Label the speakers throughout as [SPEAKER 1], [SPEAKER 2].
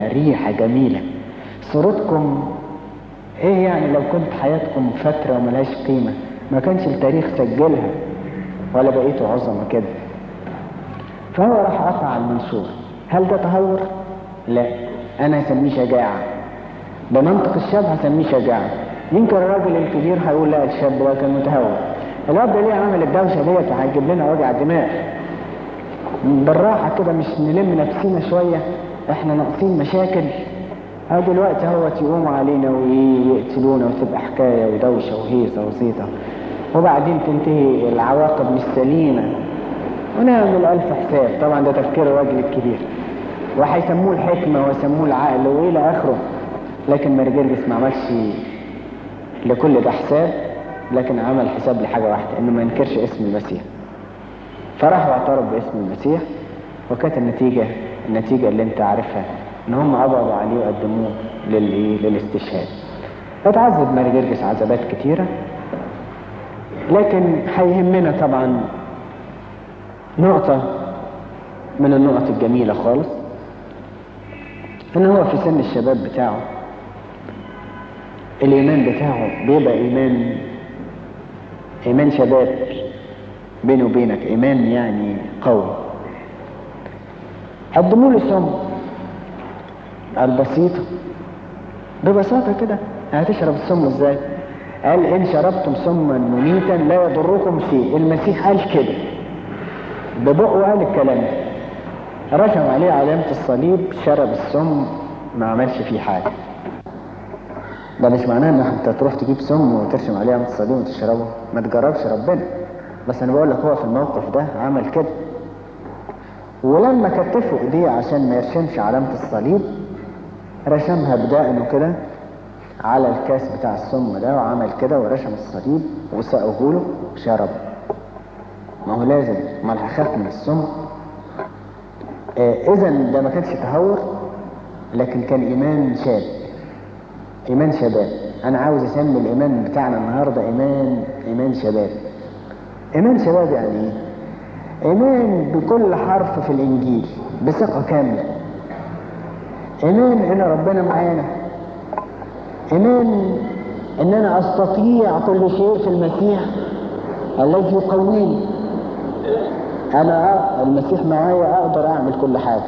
[SPEAKER 1] ريحة جميلة صورتكم ايه يعني لو كنت حياتكم فترة وملهاش قيمة ما كانش التاريخ سجلها ولا بقيتوا عظمة كده فهو راح قطع المنشور هل ده تهور؟ لا انا هسميه شجاعة بمنطق الشاب هسميه شجاعة يمكن الراجل الكبير هيقول لا الشاب ده كان متهور الواد ده ليه عامل الدوشة ديت وهيجيب لنا وجع دماغ بالراحة كده مش نلم نفسينا شوية احنا ناقصين مشاكل ها دلوقتي هو يقوموا علينا ويقتلونا وتبقى حكاية ودوشة وهيصة وزيطة وبعدين تنتهي العواقب مش سليمة ونعمل ألف حساب طبعا ده تفكير الراجل الكبير وهيسموه الحكمة ويسموه العقل وإلى آخره لكن مرجرجس ما عملش لكل ده حساب لكن عمل حساب لحاجة واحدة إنه ما ينكرش اسم المسيح فراح واعترف باسم المسيح وكانت النتيجة النتيجة اللي انت عارفها ان هم قبضوا عليه وقدموه للايه للاستشهاد اتعذب ماري جرجس عذابات كتيرة لكن هيهمنا طبعا نقطة من النقط الجميلة خالص ان هو في سن الشباب بتاعه الايمان بتاعه بيبقى ايمان ايمان شباب بيني وبينك ايمان يعني قوي قدموا له سم البسيطة ببساطة كده هتشرب السم ازاي قال ان شربتم سما مميتا لا يضركم شيء المسيح قال كده ببقه قال الكلام ده رسم عليه علامة الصليب شرب السم ما عملش فيه حاجة ده مش معناه ان انت تروح تجيب سم وترسم عليه علامة الصليب وتشربه ما تجربش ربنا بس انا بقول لك هو في الموقف ده عمل كده ولما كتفوا ايديه عشان ما يرسمش علامة الصليب رسمها بدقنه كده على الكاس بتاع السم ده وعمل كده ورسم الصليب وسقه له وشرب ما هو لازم ما هخاف من السم آه اذا ده ما كانش تهور لكن كان ايمان شاب ايمان شباب انا عاوز اسمي الايمان بتاعنا النهارده ايمان ايمان شباب ايمان شباب يعني ايه ايمان بكل حرف في الانجيل بثقه كامله ايمان ان ربنا معانا ايمان ان انا استطيع كل شيء في المسيح الذي يقويني انا المسيح معايا اقدر اعمل كل حاجه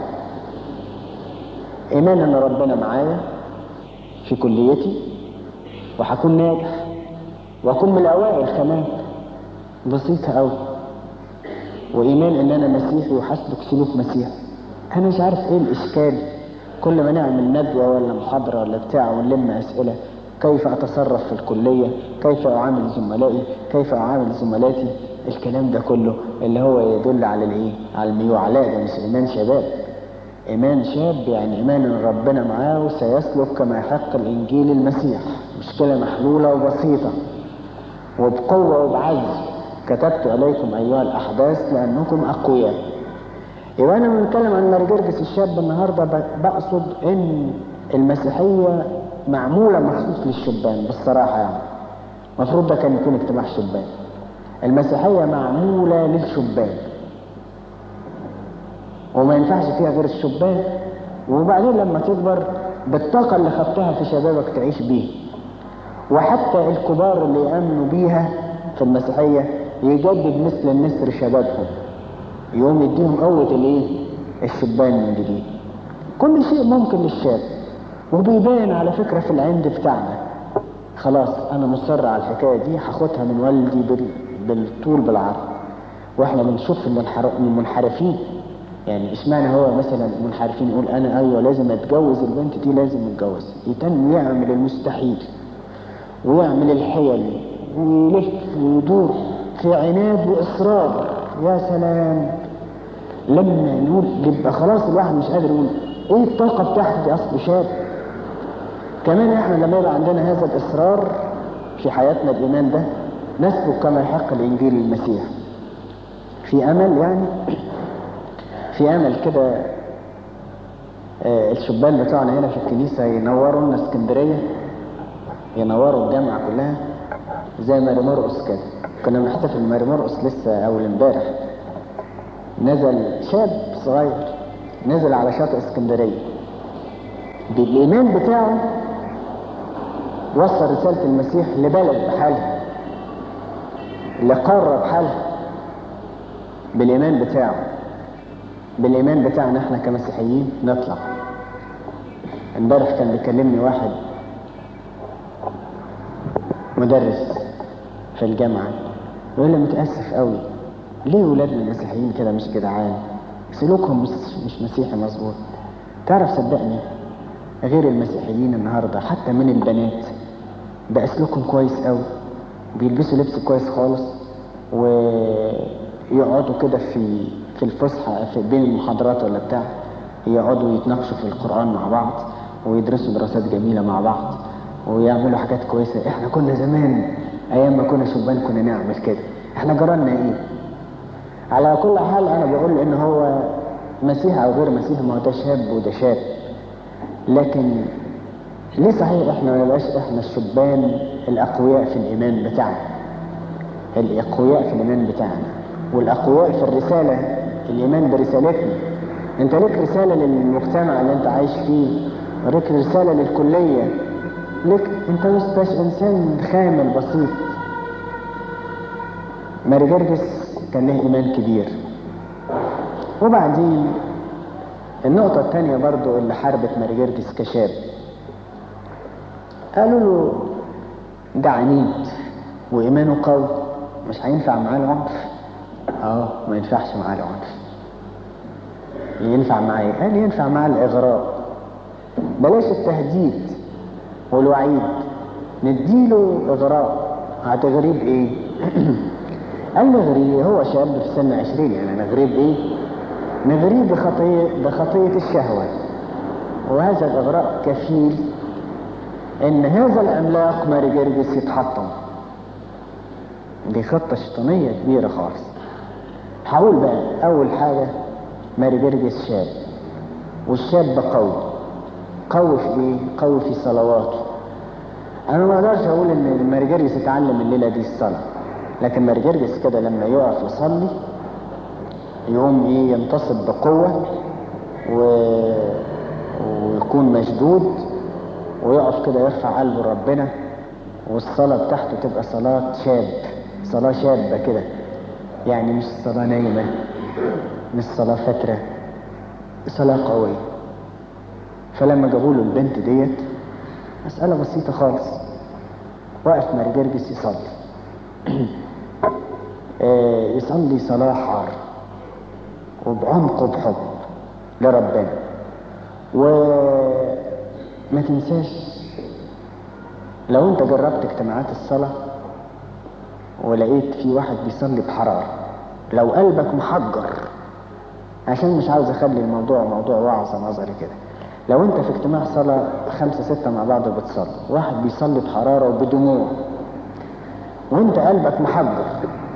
[SPEAKER 1] ايمان ان ربنا معايا في كليتي وهكون ناجح واكون من الاوائل كمان بسيطه قوي وايمان ان انا مسيحي وحسلك سلوك مسيحي انا مش عارف ايه الاشكال كل ما نعمل ندوة ولا محاضرة ولا بتاع ونلم اسئلة كيف اتصرف في الكلية كيف اعامل زملائي كيف اعامل زملاتي الكلام ده كله اللي هو يدل على الايه على الميوع لا ده مش ايمان شباب ايمان شاب يعني ايمان ان ربنا معاه وسيسلك كما يحق الانجيل المسيح مشكلة محلولة وبسيطة وبقوة وبعز كتبت عليكم ايها الاحداث لانكم اقوياء يبقى انا بنتكلم عن مرجرجس الشاب النهارده بقصد ان المسيحيه معموله مخصوص للشبان بالصراحه يعني المفروض ده كان يكون اجتماع شبان المسيحيه معموله للشبان وما ينفعش فيها غير الشبان وبعدين لما تكبر بالطاقه اللي خدتها في شبابك تعيش بيه وحتى الكبار اللي يامنوا بيها في المسيحيه يجدد مثل النسر شبابهم يقوم يديهم قوة الايه الشبان من جديد كل شيء ممكن للشاب وبيبان على فكرة في العند بتاعنا خلاص انا مصر على الحكاية دي هاخدها من والدي بال... بالطول بالعرض واحنا بنشوف المنحرفين يعني اشمعنى هو مثلا منحرفين يقول انا ايوه لازم اتجوز البنت دي لازم اتجوز يتم يعمل المستحيل ويعمل الحيل ويلف ويدور في عناد واصرار يا سلام لما نقول يبقى خلاص الواحد مش قادر يقول ايه الطاقة بتاعتي دي اصل شاب كمان احنا لما يبقى عندنا هذا الاصرار في حياتنا الايمان ده نسلك كما يحق الانجيل المسيح في امل يعني في امل كده آه الشبان بتوعنا هنا في الكنيسة ينوروا لنا اسكندرية ينوروا الجامعة كلها زي ماري مرقص كده كنا بنحتفل ماري مرقص لسه اول امبارح نزل شاب صغير نزل على شاطئ اسكندريه بالايمان بتاعه وصل رسالة المسيح لبلد بحالها لقارة بحالها بالايمان بتاعه بالايمان بتاعنا احنا كمسيحيين نطلع امبارح كان بيكلمني واحد مدرس في الجامعة يقول لي متأسف قوي ليه ولادنا المسيحيين كده مش جدعان سلوكهم مش, مش مسيحي مظبوط تعرف صدقني غير المسيحيين النهارده حتى من البنات بقى سلوكهم كويس قوي بيلبسوا لبس كويس خالص ويقعدوا كده في في الفسحه في بين المحاضرات ولا بتاع يقعدوا يتناقشوا في القران مع بعض ويدرسوا دراسات جميله مع بعض ويعملوا حاجات كويسه احنا كنا زمان ايام ما كنا شبان كنا نعمل كده احنا جرالنا ايه على كل حال انا بقول ان هو مسيحي او غير مسيحي ما هو ده شاب وده شاب لكن ليه صحيح احنا ما نبقاش احنا الشبان الاقوياء في الايمان بتاعنا الاقوياء في الايمان بتاعنا والاقوياء في الرساله الايمان برسالتنا انت ليك رساله للمجتمع اللي انت عايش فيه وليك رساله للكليه ليك انت مش انسان خامل بسيط ماري جرجس كان له ايمان كبير وبعدين النقطة الثانية برضو اللي حاربت ماري جرجس كشاب قالوا له ده عنيد وإيمانه قوي مش هينفع معاه العنف اه ما ينفعش معاه العنف ينفع معاه ايه؟ قال ينفع معاه الإغراء بلاش التهديد والوعيد نديله إغراء هتغريه بإيه؟ قال نغريه هو شاب في سن عشرين يعني نغريه بإيه؟ نغريه بخطية, بخطية الشهوة وهذا الإغراء كفيل إن هذا العملاق ماري جرجس يتحطم دي خطة شيطانية كبيرة خالص هقول بقى أول حاجة ماري جرجس شاب والشاب قوي قوي في إيه؟ قوي في صلواته أنا ما أقدرش أقول إن ماري جرجس اتعلم الليلة دي الصلاة لكن ماري جرجس كده لما يقف يصلي يقوم ايه ينتصب بقوة و... ويكون مشدود ويقف كده يرفع قلبه لربنا والصلاة بتاعته تبقى صلاة شاب صلاة شابة كده يعني مش صلاة نايمة مش صلاة فترة صلاة قوية فلما جابوا له البنت ديت مسألة بسيطة خالص وقف ماري جرجس يصلي يصلي صلاة حار وبعمق وبحب لربنا وما تنساش لو انت جربت اجتماعات الصلاة ولقيت في واحد بيصلي بحرارة لو قلبك محجر عشان مش عاوز اخلي الموضوع موضوع وعظة نظري كده لو انت في اجتماع صلاة خمسة ستة مع بعض وبتصلي واحد بيصلي بحرارة وبدموع وانت قلبك محجر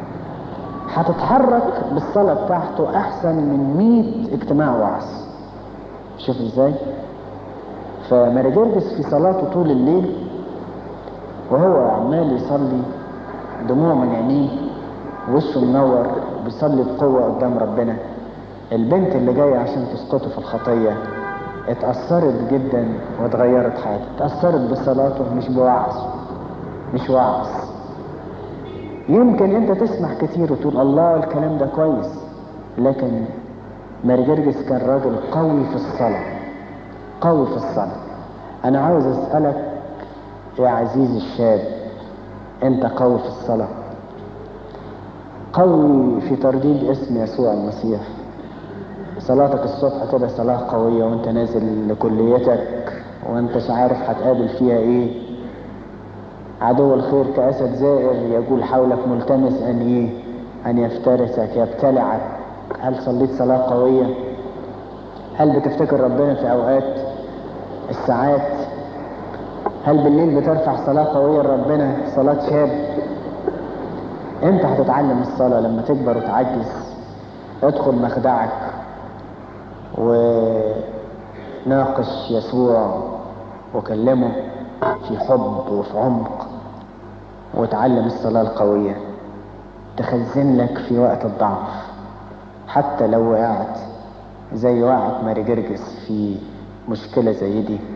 [SPEAKER 1] هتتحرك بالصلاة بتاعته أحسن من مئة اجتماع وعظ شوف ازاي فماري جرجس في صلاته طول الليل وهو عمال يصلي دموع من عينيه وشه منور بيصلي بقوة قدام ربنا البنت اللي جاية عشان تسقطه في الخطية اتأثرت جدا واتغيرت حياتها اتأثرت بصلاته مش بوعظ مش وعظ يمكن انت تسمع كتير وتقول الله الكلام ده كويس لكن ماري جرجس كان راجل قوي في الصلاة قوي في الصلاة انا عاوز اسألك يا عزيزي الشاب انت قوي في الصلاة قوي في ترديد اسم يسوع المسيح صلاتك الصبح كده صلاة قوية وانت نازل لكليتك وانت عارف هتقابل فيها ايه عدو الخير كأسد زائر يقول حولك ملتمس أن إيه أن يفترسك يبتلعك هل صليت صلاة قوية هل بتفتكر ربنا في أوقات الساعات هل بالليل بترفع صلاة قوية لربنا صلاة شاب انت هتتعلم الصلاة لما تكبر وتعجز ادخل مخدعك وناقش يسوع وكلمه في حب وفي عمق وتعلم الصلاة القوية تخزن لك في وقت الضعف حتى لو وقعت زي وقعت ماري جرجس في مشكلة زي دي